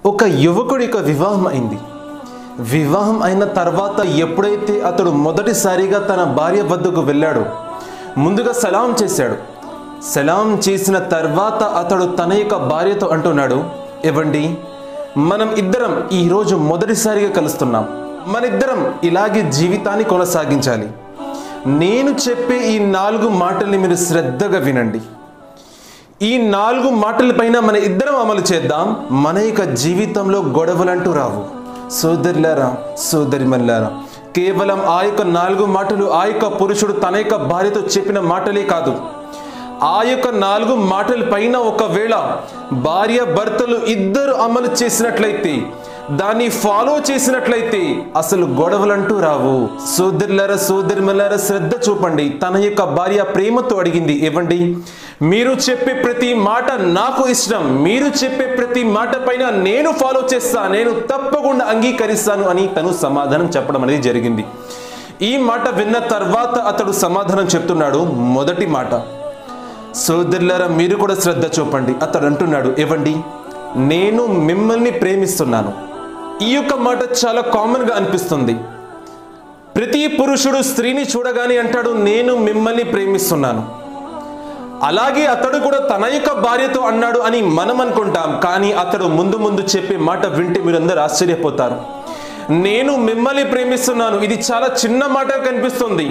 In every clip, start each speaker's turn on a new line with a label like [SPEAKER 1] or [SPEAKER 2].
[SPEAKER 1] ఒక యువకుడికి వివాహం అయింది వివాహం అయిన తర్వాత ఎప్పుడైతే అతడు మొదటిసారిగా తన భార్య వద్దకు వెళ్ళాడో ముందుగా సలాం చేశాడు సలాం చేసిన తర్వాత అతడు తన యొక్క భార్యతో అంటున్నాడు ఇవ్వండి మనం ఇద్దరం ఈరోజు మొదటిసారిగా కలుస్తున్నాం మన ఇద్దరం ఇలాగే జీవితాన్ని కొనసాగించాలి నేను చెప్పే ఈ నాలుగు మాటల్ని మీరు శ్రద్ధగా వినండి ఈ నాలుగు మాటలపైన మన ఇద్దరం అమలు చేద్దాం మన యొక్క జీవితంలో గొడవలంటూ రావు సోదరులారా సోదరిమల్లారా కేవలం ఆ యొక్క నాలుగు మాటలు ఆ యొక్క పురుషుడు తన యొక్క భార్యతో చెప్పిన మాటలే కాదు ఆ యొక్క నాలుగు మాటల పైన ఒకవేళ భార్య భర్తలు ఇద్దరు అమలు చేసినట్లయితే దాన్ని ఫాలో చేసినట్లయితే అసలు గొడవలంటూ రావు సోదరులారా సోదరిమల్లారా శ్రద్ధ చూపండి తన యొక్క భార్య ప్రేమతో అడిగింది ఇవ్వండి మీరు చెప్పే ప్రతి మాట నాకు ఇష్టం మీరు చెప్పే ప్రతి మాట పైన నేను ఫాలో చేస్తా నేను తప్పకుండా అంగీకరిస్తాను అని తను సమాధానం చెప్పడం అనేది జరిగింది ఈ మాట విన్న తర్వాత అతడు సమాధానం చెప్తున్నాడు మొదటి మాట సోదరులారా మీరు కూడా శ్రద్ధ చూపండి అతడు అంటున్నాడు ఇవ్వండి నేను మిమ్మల్ని ప్రేమిస్తున్నాను ఈ యొక్క మాట చాలా కామన్గా అనిపిస్తుంది ప్రతి పురుషుడు స్త్రీని చూడగానే అంటాడు నేను మిమ్మల్ని ప్రేమిస్తున్నాను అలాగే అతడు కూడా తన యొక్క భార్యతో అన్నాడు అని మనం అనుకుంటాం కానీ అతడు ముందు ముందు చెప్పే మాట వింటే మీరందరూ ఆశ్చర్యపోతారు నేను మిమ్మల్ని ప్రేమిస్తున్నాను ఇది చాలా చిన్న మాట కనిపిస్తుంది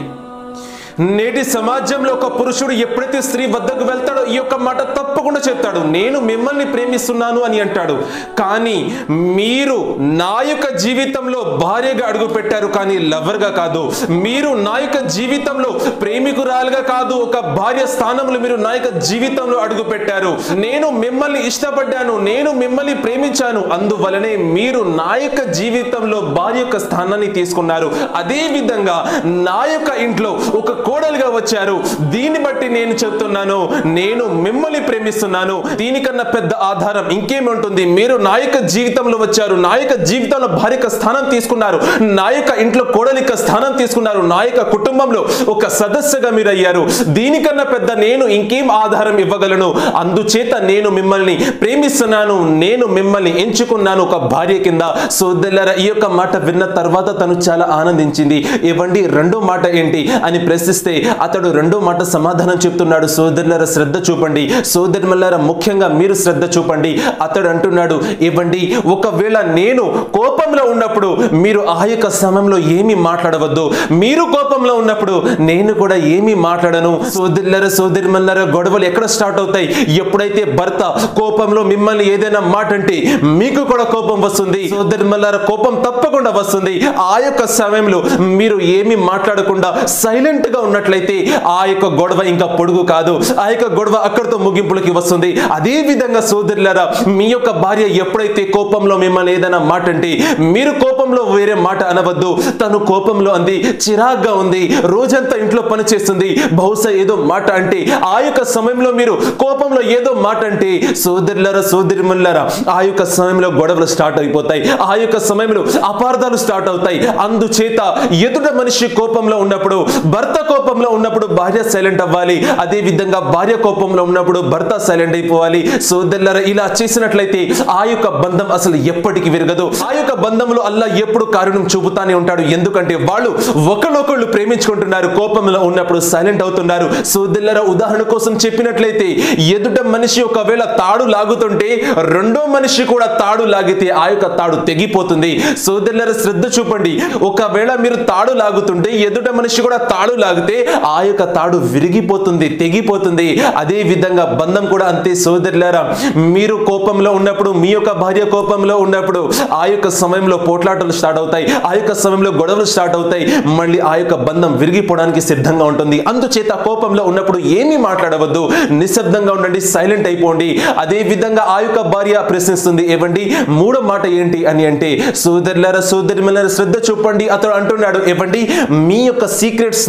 [SPEAKER 1] నేటి సమాజంలో ఒక పురుషుడు ఎప్పుడైతే స్త్రీ వద్దకు వెళ్తాడో ఈ యొక్క మాట తప్పకుండా చెప్తాడు నేను మిమ్మల్ని ప్రేమిస్తున్నాను అని అంటాడు కానీ మీరు నా యొక్క జీవితంలో భార్యగా అడుగు పెట్టారు కానీ లవర్గా కాదు మీరు నా యొక్క జీవితంలో ప్రేమికురాలుగా కాదు ఒక భార్య స్థానంలో మీరు నా యొక్క జీవితంలో అడుగు పెట్టారు నేను మిమ్మల్ని ఇష్టపడ్డాను నేను మిమ్మల్ని ప్రేమించాను అందువలనే మీరు నా యొక్క జీవితంలో భార్య యొక్క స్థానాన్ని తీసుకున్నారు అదే విధంగా నా యొక్క ఇంట్లో ఒక కోడలుగా వచ్చారు దీన్ని బట్టి నేను చెప్తున్నాను నేను మిమ్మల్ని ప్రేమిస్తున్నాను దీనికన్నా పెద్ద ఆధారం ఇంకేమి ఉంటుంది మీరు నా యొక్క జీవితంలో వచ్చారు నా యొక్క జీవితంలో భార్య యొక్క స్థానం తీసుకున్నారు నా యొక్క ఇంట్లో కోడలి యొక్క స్థానం తీసుకున్నారు నా యొక్క కుటుంబంలో ఒక సదస్సుగా మీరు అయ్యారు దీనికన్నా పెద్ద నేను ఇంకేం ఆధారం ఇవ్వగలను అందుచేత నేను మిమ్మల్ని ప్రేమిస్తున్నాను నేను మిమ్మల్ని ఎంచుకున్నాను ఒక భార్య కింద సోదరులారా ఈ యొక్క మాట విన్న తర్వాత తను చాలా ఆనందించింది ఇవ్వండి రెండో మాట ఏంటి అని ప్రశ్నిస్తే అతడు రెండో మాట సమాధానం చెప్తున్నాడు సోదరులారా శ్రద్ధ చూపండి సోదరులారా ముఖ్యంగా మీరు శ్రద్ధ చూపండి అతడు అంటున్నాడు ఇవ్వండి ఒకవేళ నేను కోపంలో ఉన్నప్పుడు మీరు ఆ యొక్క సమయంలో ఏమీ మాట్లాడవద్దు మీరు కోపంలో ఉన్నప్పుడు నేను కూడా ఏమీ మాట్లాడను సోదరులారా సోదరిమల్లారా గొడవలు ఎక్కడ స్టార్ట్ అవుతాయి ఎప్పుడైతే భర్త కోపంలో మిమ్మల్ని ఏదైనా మాట అంటే మీకు కూడా కోపం వస్తుంది సోదరిమల్లారా కోపం తప్పకుండా వస్తుంది ఆ యొక్క సమయంలో మీరు ఏమీ మాట్లాడకుండా సైలెంట్ గా ఉన్నట్లయితే ఆ యొక్క గొడవ ఇంకా పొడుగు కాదు ఆ యొక్క గొడవ అక్కడితో ముగింపులకి వస్తుంది అదే విధంగా సోదరులారా మీ యొక్క భార్య ఎప్పుడైతే కోపంలో మిమ్మల్ని ఏదైనా మాట అంటే మీరు కోపంలో వేరే మాట అనవద్దు తను కోపంలో అంది చిరాగ్గా ఉంది రోజంతా ఇంట్లో పని చేస్తుంది బహుశా ఏదో మాట అంటే ఆ యొక్క సమయంలో మీరు కోపంలో ఏదో మాట అంటే సోదరులారా సోదరిమల్లారా ఆ యొక్క సమయంలో గొడవలు స్టార్ట్ అయిపోతాయి ఆ యొక్క సమయంలో అపార్థాలు స్టార్ట్ అవుతాయి అందుచేత ఎదుట మనిషి కోపంలో ఉన్నప్పుడు భర్త కోపంలో ఉన్నప్పుడు భార్య సైలెంట్ అవ్వాలి అదే విధంగా భార్య కోపంలో ఉన్నప్పుడు భర్త సైలెంట్ అయిపోవాలి సోదరులారా ఇలా చేసినట్లయితే ఆ యొక్క బంధం అసలు ఎప్పటికీ విరగదు ఆ యొక్క బంధంలో అల్లా ఎప్పుడు కారణం చూపుతానే ఉంటాడు ఎందుకంటే వాళ్ళు ఒకళ్ళొకళ్ళు ప్రేమించుకుంటున్నారు కోపంలో ఉన్నప్పుడు సైలెంట్ అవుతున్నారు సోదరులారా ఉదాహరణ కోసం చెప్పినట్లయితే ఎదుట మనిషి ఒకవేళ తాడు లాగుతుంటే రెండో మనిషి కూడా తాడు లాగితే ఆ యొక్క తాడు తెగిపోతుంది సోదరులారా శ్రద్ధ చూపండి ఒకవేళ మీరు తాడు లాగుతుంటే ఎదుట మనిషి కూడా తాడు లాగితే ఆ యొక్క తాడు విరిగిపోతుంది తెగిపోతుంది అదే విధంగా బంధం కూడా అంతే సోదరులారా మీరు కోపంలో ఉన్నప్పుడు మీ యొక్క భార్య కోపంలో ఉన్నప్పుడు ఆ యొక్క సమయంలో పోట్లాటలు స్టార్ట్ అవుతాయి ఆ యొక్క సమయంలో గొడవలు స్టార్ట్ అవుతాయి మళ్ళీ ఆ యొక్క బంధం విరిగిపోవడానికి సిద్ధంగా ఉంటుంది అందుచేత కోపంలో ఉన్నప్పుడు ఏమీ మాట్లాడవద్దు నిశ్శబ్దంగా ఉండండి సైలెంట్ అయిపోండి అదే విధంగా ఆ యొక్క భార్య ప్రశ్నిస్తుంది ఏవండి మూడో మాట ఏంటి అని అంటే సోదరులారా సోదరిమలారా శ్రద్ధ చూపండి అతడు అంటున్నాడు ఏవండి మీ యొక్క సీక్రెట్స్ నాకు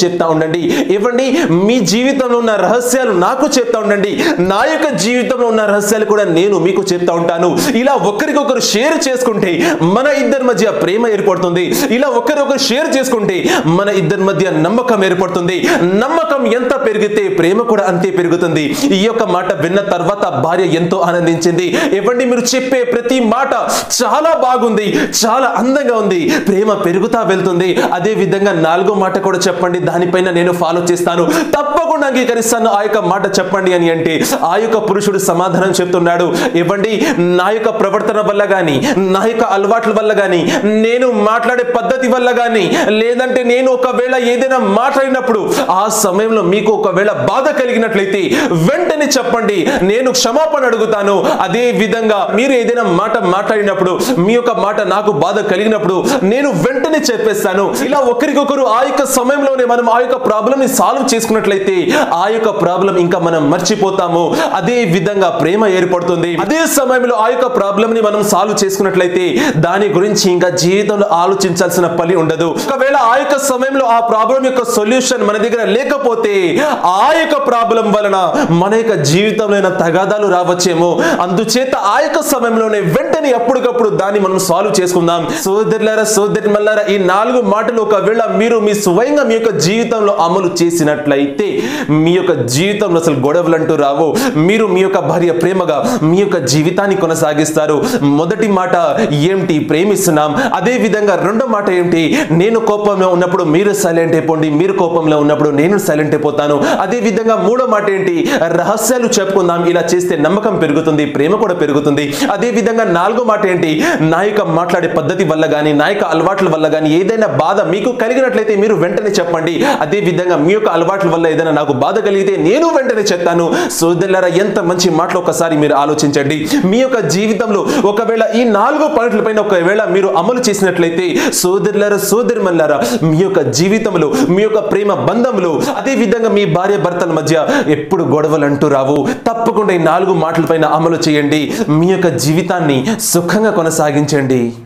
[SPEAKER 1] చెప్తా ఉండండి ఇవ్వండి మీ జీవితంలో ఉన్న రహస్యాలు నాకు చెప్తా ఉండండి నా యొక్క జీవితంలో ఉన్న రహస్యాలు కూడా నేను మీకు చెప్తా ఉంటాను ఇలా ఒకరికొకరు షేర్ చేసుకుంటే మన ఇద్దరి మధ్య ప్రేమ ఏర్పడుతుంది ఇలా ఒకరికొకరు షేర్ చేసుకుంటే మన ఇద్దరి మధ్య నమ్మకం ఏర్పడుతుంది నమ్మకం ఎంత పెరిగితే ప్రేమ కూడా అంతే పెరుగుతుంది ఈ యొక్క మాట విన్న తర్వాత భార్య ఎంతో ఆనందించింది ఇవ్వండి మీరు చెప్పే ప్రతి మాట చాలా బాగుంది చాలా అందంగా ఉంది ప్రేమ పెరుగుతా వెళ్తుంది అదే విధంగా నాలుగో మాట కూడా చెప్పండి దానిపైన నేను ఫాలో చేస్తాను తప్పకుండా అంగీకరిస్తాను ఆ యొక్క మాట చెప్పండి అని అంటే ఆ యొక్క పురుషుడు సమాధానం చెప్తున్నాడు ఇవ్వండి నా యొక్క ప్రవర్తన వల్ల గాని నా యొక్క అలవాట్ల వల్ల గాని నేను మాట్లాడే పద్ధతి వల్ల గాని లేదంటే నేను ఒకవేళ ఏదైనా మాట్లాడినప్పుడు ఆ సమయంలో మీకు ఒకవేళ బాధ కలిగినట్లయితే వెంటనే చెప్పండి నేను క్షమాపణ అడుగుతాను అదే విధంగా మీరు ఏదైనా మాట మాట్లాడినప్పుడు మీ యొక్క మాట నాకు బాధ కలిగినప్పుడు నేను వెంటనే చెప్పేస్తాను ఇలా ఒకరికొకరు ఆ యొక్క సమయంలోనే మనం ఆ యొక్క ప్రాబ్లమ్ ని సాల్వ్ చేసుకున్నట్లయితే ఆ యొక్క ప్రాబ్లం ఇంకా మనం మర్చిపోతాము అదే విధంగా ప్రేమ ఏర్పడుతుంది అదే సమయంలో ఆ యొక్క ప్రాబ్లమ్ ని మనం సాల్వ్ చేసుకున్నట్లయితే దాని గురించి ఇంకా జీవితంలో ఆలోచించాల్సిన పని ఉండదు ఒకవేళ ఆ యొక్క సమయంలో ఆ ప్రాబ్లం యొక్క సొల్యూషన్ మన దగ్గర లేకపోతే ఆ యొక్క ప్రాబ్లం వలన మన యొక్క జీవితంలో అయిన తగాదాలు రావచ్చేమో అందుచేత ఆ యొక్క సమయంలోనే వెంటనే అప్పటికప్పుడు దాన్ని మనం సాల్వ్ చేసుకుందాం సోదరులారా సోదరి మల్లారా ఈ నాలుగు మాటలు ఒకవేళ మీరు మీ స్వయంగా మీ యొక్క జీవితంలో అమలు చేసినట్లయితే మీ యొక్క జీవితంలో అసలు గొడవలు అంటూ రావు మీరు మీ యొక్క భార్య ప్రేమగా మీ యొక్క జీవితాన్ని కొనసాగిస్తారు మొదటి మాట ఏమిటి ప్రేమిస్తున్నాం అదే విధంగా రెండో మాట ఏమిటి నేను కోపంలో ఉన్నప్పుడు మీరు సైలెంట్ అయిపోండి మీరు కోపంలో ఉన్నప్పుడు నేను సైలెంట్ అయిపోతాను అదే విధంగా మూడో మాట ఏంటి రహస్యాలు చెప్పుకుందాం ఇలా చేస్తే నమ్మకం పెరుగుతుంది ప్రేమ కూడా పెరుగుతుంది అదే విధంగా నాలుగో మాట ఏంటి నా యొక్క మాట్లాడే పద్ధతి వల్ల కానీ నా యొక్క అలవాట్ల వల్ల కానీ ఏదైనా బాధ మీకు కలిగినట్లయితే మీరు వెంటనే చెప్పండి అదే విధంగా మీ యొక్క అలవాట్ల వల్ల ఏదైనా నాకు బాధ కలిగితే నేను వెంటనే చెప్తాను సోదరులారా ఎంత మంచి మాటలు ఒకసారి మీరు ఆలోచించండి మీ యొక్క జీవితంలో ఒకవేళ ఈ నాలుగు పాయింట్ల పైన ఒకవేళ మీరు అమలు చేసినట్లయితే సోదరులారా సోదరిమల్లారా మీ యొక్క జీవితంలో మీ యొక్క ప్రేమ బంధంలో అదే విధంగా మీ భార్య భర్తల మధ్య ఎప్పుడు గొడవలు అంటూ రావు తప్పకుండా ఈ నాలుగు మాటల పైన అమలు చేయండి మీ యొక్క జీవితాన్ని సుఖంగా కొనసాగించండి